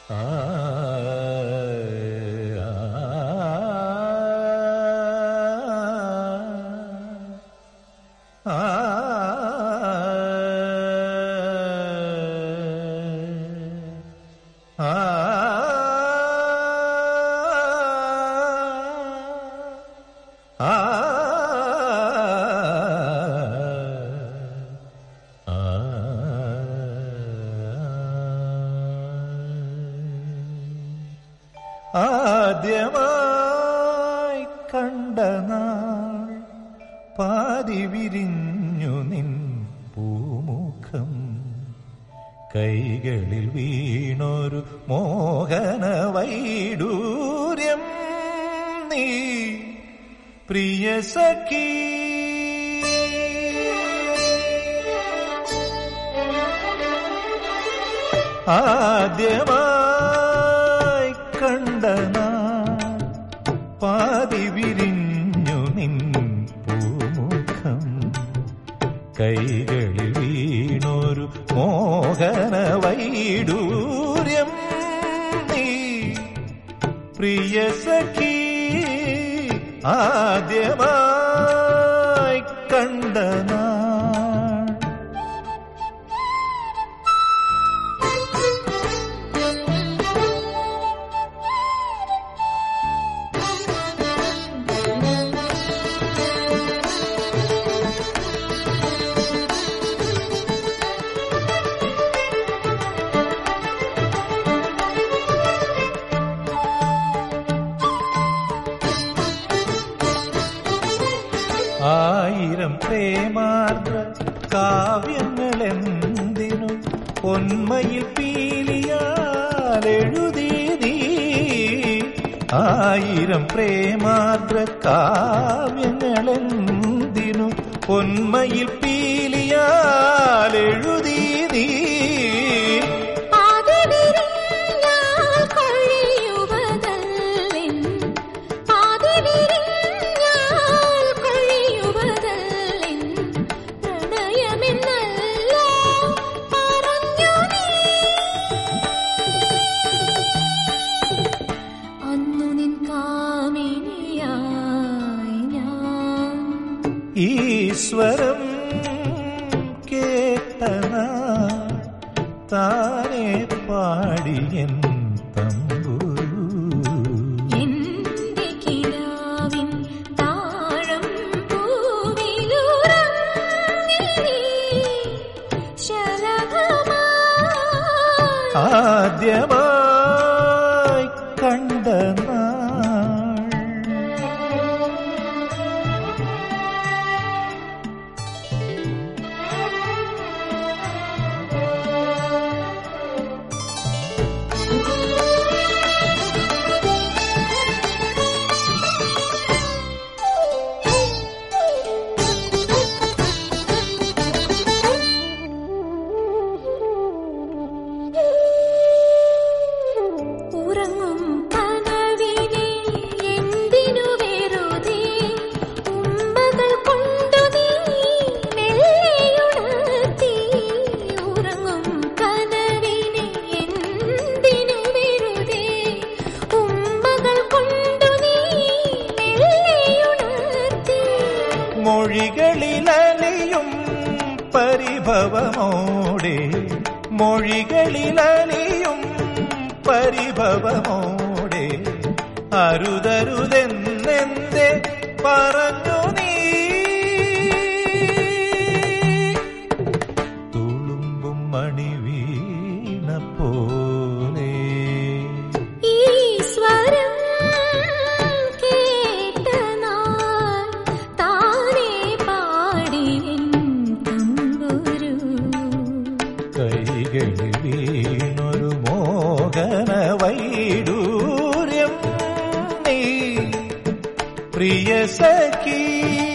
ആദ്യമായി കണ്ട നാൾ പാതി വിരിഞ്ഞു നിൻ പൂമുഖം കൈകളിൽ വീണൊരു മോഹന വൈഡൂര്യം നീ പ്രിയ സഖീ ആദ്യമായി കണ്ട നാൾ പാതി വിരിഞ്ഞു നിൻ പൂമുഖം കൈകളിൽ വീണൊരു മോഹന വൈഡൂര്യം നീ പ്രിയ സഖീ ആദ്യമായി കണ്ട നാൾ ആയിരം പ്രേമാർദ്ര കാവ്യങ്ങളെന്തിനു പൊന്മയിൽ പീലിയാലെഴുതി നീ ആയിരം പ്രേമാർദ്ര കാവ്യങ്ങളെന്തിനു പൊന്മയിൽ പീലിയാലെഴുതി നീ പാതിവിരിഞ്ഞാൽ കൊഴിയുവതല്ലിൻ പാതിവിരിഞ്ഞാൽ കൊഴിയുവതല്ലിൻ പ്രണയമെന്നല്ലോ പറഞ്ഞു നീ അന്നു നിൻ കാമിനിയായി ഞാൻ ഈശ്വരം കേട്ടന താനെ പാടിയൻ തമ്പുരു എന്റെ കിനാവിൻ താഴം പൂവിലുറങ്ങി നീ ശലഭമായി ആദ്യമായി കണ്ട നാൾ ഉറങ്ങും കനവിനെ എന്തിനു വെറുതെ ഉമ്മകൾ കൊണ്ടു നീ മെല്ലെയുണർത്തി ഉറങ്ങും കനവിനെ എന്തിനു വെറുതെ ഉമ്മകൾ കൊണ്ടു നീ മെല്ലെയുണർത്തി മൊഴികളിലലിയും പരിഭവമോടെ മൊഴികളിലലിയും പരിഭവമോടെ അരുതരുതെന്നെന്റെ പറഞ്ഞു നീ തുളുമ്പും മണി വീണ പോലെ ഈ സ്വരം കേട്ട നാൾ താനേ പാടി എൻ തമ്പുരു കൈകളിൽ വീണൊരു മോഹന വൈഡൂര്യം നീ പ്രിയ സഖീ